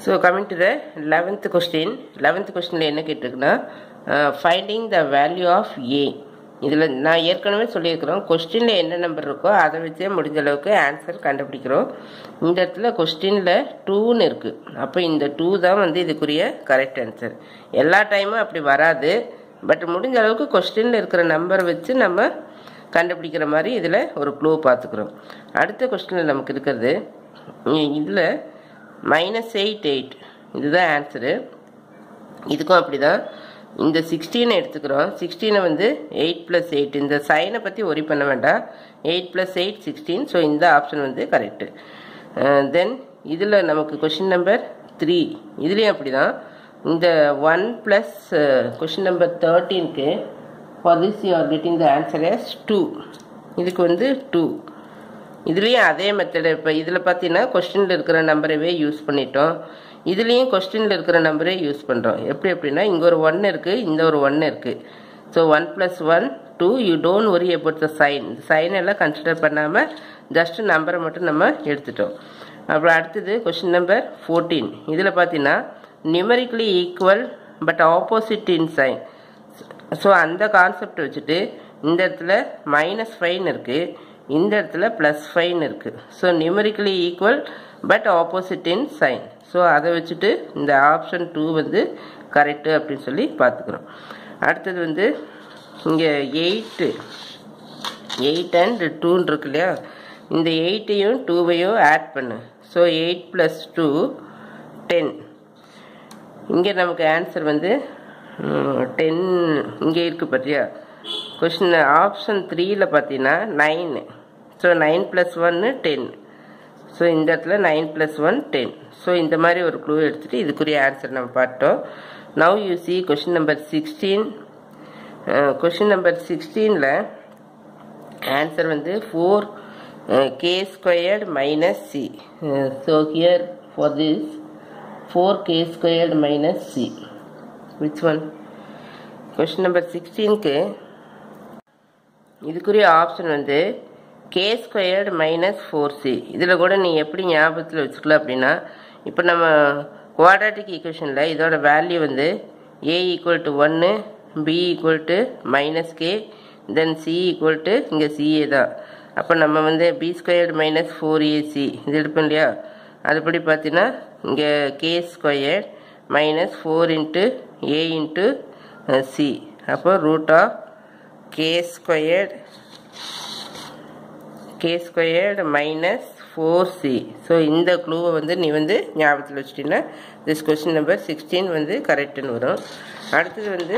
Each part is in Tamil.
so coming to the eleventh question eleventh கொஸ்டினில் என்ன கேட்டிருக்குன்னா finding the value of A இதில் நான் ஏற்கனவே சொல்லியிருக்கிறோம் கொஸ்டினில் என்ன நம்பர் இருக்கோ அதை வச்சே முடிஞ்ச அளவுக்கு ஆன்சர் கண்டுபிடிக்கிறோம் இந்த இடத்துல கொஸ்டினில் டூன்னு இருக்குது அப்போ இந்த டூ தான் வந்து இதுக்குரிய கரெக்ட் ஆன்சர் எல்லா டைமும் அப்படி வராது பட் முடிஞ்ச அளவுக்கு கொஸ்டினில் இருக்கிற நம்பர் வச்சு நம்ம கண்டுபிடிக்கிற மாதிரி இதில் ஒரு க்ளூ பார்த்துக்குறோம் அடுத்த கொஸ்டினில் நமக்கு இருக்கிறது இதில் மைனஸ் எயிட் எயிட் இதுதான் ஆன்சரு இதுக்கும் அப்படி தான் இந்த சிக்ஸ்டீனை எடுத்துக்கிறோம் சிக்ஸ்டீனை வந்து எயிட் ப்ளஸ் எயிட் இந்த சைனை பற்றி ஒரி பண்ண வேண்டாம் eight plus eight sixteen so இந்த ஆப்ஷன் வந்து கரெக்டு தென் இதில் நமக்கு கொஷின் நம்பர் த்ரீ இதுலேயும் அப்படி தான் இந்த ஒன் ப்ளஸ் கொஷின் நம்பர் தேர்ட்டீனுக்கு for this you are getting the answer as two இதுக்கு வந்து டூ இதுலேயும் அதே மெத்தடு இப்போ இதில் பார்த்தீங்கன்னா கொஸ்டினில் இருக்கிற நம்பரவே யூஸ் பண்ணிட்டோம் இதுலேயும் கொஸ்டினில் இருக்கிற நம்பரே யூஸ் பண்ணுறோம் எப்படி எப்படின்னா இங்கே ஒரு ஒன் இருக்குது இந்த ஒரு ஒன் இருக்குது so one plus one two you don't worry about the sign sign எல்லாம் கன்சிடர் பண்ணாமல் ஜஸ்ட்டு நம்பரை மட்டும் நம்ம எடுத்துட்டோம் அப்புறம் அடுத்தது கொஸ்டின் நம்பர் ஃபோர்டீன் இதில் பார்த்தீங்கன்னா numerically equal but opposite in sign so அந்த கான்செப்ட் வச்சுட்டு இந்த இடத்துல மைனஸ் ஃபைன் இருக்குது இந்த இடத்துல ப்ளஸ் ஃபைன் இருக்குது so numerically equal but opposite in sign so அதை வச்சுட்டு இந்த ஆப்ஷன் டூ வந்து கரெக்டு அப்படின்னு சொல்லி பார்த்துக்குறோம் அடுத்தது வந்து இங்கே எயிட்டு எயிட் அண்ட் டூன்னு இருக்கு இல்லையா இந்த எயிட்டையும் டூவையும் ஆட் பண்ணு so eight plus two ten இங்கே நமக்கு ஆன்சர் வந்து டென் இங்கே இருக்குது பார்த்தியா கொஷின் ஆப்ஷன் த்ரீயில் பார்த்தீங்கன்னா நைனு ஸோ நைன் ப்ளஸ் ஒன்று டென் ஸோ இந்த இடத்துல nine plus one ten so இந்த மாதிரி ஒரு க்ளூ எடுத்துகிட்டு இதுக்குரிய ஆன்சர் நம்ம பார்த்தோம் now you see question number sixteen question number சிக்ஸ்டீனில் ஆன்சர் வந்து four K squared minus C so here for this four K squared minus C which one question number சிக்ஸ்டீனுக்கு இதுக்குரிய ஆப்ஷன் வந்து K squared minus four C இதில் கூட நீ எப்படி ஞாபகத்தில் வச்சுக்கலாம் அப்படின்னா இப்போ நம்ம குவாட்ராட்டிக் ஈக்குவேஷனில் இதோட வேல்யூ வந்து ஏ ஈக்குவல் டு ஒன்று B equal to minus K then C equal to இங்கே சிஏ தான் அப்போ நம்ம வந்து B squared minus four A C இது எடுப்போம் இல்லையா அதுபடி பார்த்தீங்கன்னா இங்கே K squared minus four into A into C அப்போ root of K squared K squared minus four C so இந்த க்ளூவை வந்து நீ வந்து ஞாபகத்தில் வச்சிட்டிங்கன்னா திஸ் கொஸ்டின் நம்பர் சிக்ஸ்டீன் வந்து கரெக்டுன்னு வரும் அடுத்தது வந்து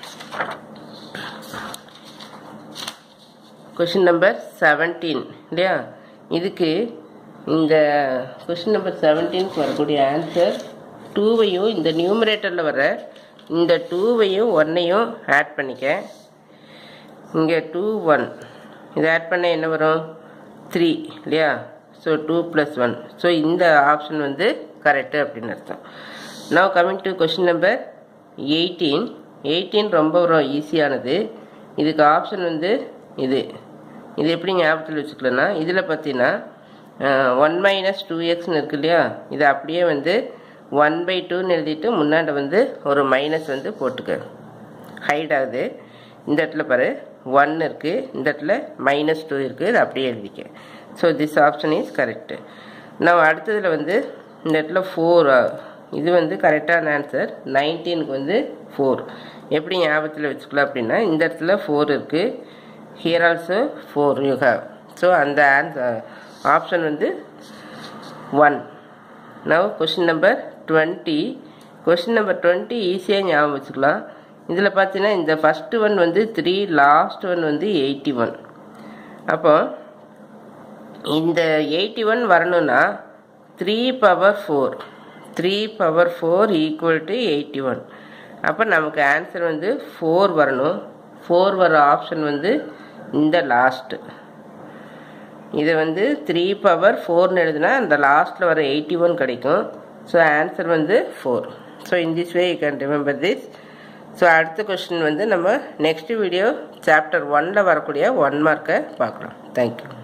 கொஷின் நம்பர் செவன்டீன் இல்லையா இதுக்கு இந்த கொஷின் நம்பர் செவன்டீனுக்கு வரக்கூடிய ஆன்சர் டூவையும் இந்த நியூமரேட்டரில் வர இந்த டூவையும் ஒன்னையும் ஆட் பண்ணிக்க இங்கே டூ ஒன் இதை ஆட் பண்ண என்ன வரும் த்ரீ இல்லையா so two plus one so இந்த ஆப்ஷன் வந்து கரெக்டு அப்படின்னு அர்த்தம் now coming to question number eighteen eighteen ரொம்ப ஒரு ஈஸியானது இதுக்கு ஆப்ஷன் வந்து இது இது எப்படி ஞாபகத்தில் வச்சுக்கலன்னா இதில் பார்த்தீங்கன்னா ஒன் மைனஸ் டூ எக்ஸ்னு இருக்கு இல்லையா இது அப்படியே வந்து ஒன் பை டூன்னு எழுதிட்டு முன்னாடி வந்து ஒரு மைனஸ் வந்து போட்டுக்க ஹைட் ஆகுது இந்த இடத்துல பாரு ஒன் இருக்குது இந்த இடத்துல மைனஸ் டூ இருக்குது இது அப்படியே எழுதிக்க so this option is correct நான் அடுத்ததில் வந்து இந்த இடத்துல ஃபோர் இது வந்து கரெக்டான ஆன்சர் நைன்டீனுக்கு வந்து ஃபோர் எப்படி ஞாபகத்தில் வச்சுக்கலாம் அப்படின்னா இந்த இடத்துல ஃபோர் இருக்குது here also four you have so அந்த ஆன்சர் ஆப்ஷன் வந்து one now question number twenty question number twenty ஈஸியாக ஞாபகம் வச்சுக்கலாம் இதில் பார்த்தீங்கன்னா இந்த ஃபஸ்ட்டு ஒன் வந்து த்ரீ லாஸ்ட் ஒன் வந்து எயிட்டி ஒன் அப்போ இந்த எயிட்டி ஒன் வரணும்னா three power four three power four equal to eighty one அப்போ நமக்கு ஆன்சர் வந்து ஃபோர் வரணும் ஃபோர் வர ஆப்ஷன் வந்து இந்த லாஸ்ட்டு இதை வந்து த்ரீ பவர் ஃபோர்னு எழுதுனா அந்த லாஸ்ட்டில் வர எயிட்டி ஒன் கிடைக்கும் ஸோ ஆன்சர் வந்து four so in this way you can remember this so அடுத்த கொஸ்டின் வந்து நம்ம நெக்ஸ்ட் வீடியோ சாப்டர் ஒனில் வரக்கூடிய ஒன் மார்க்கை பார்க்கலாம் தேங்க்யூ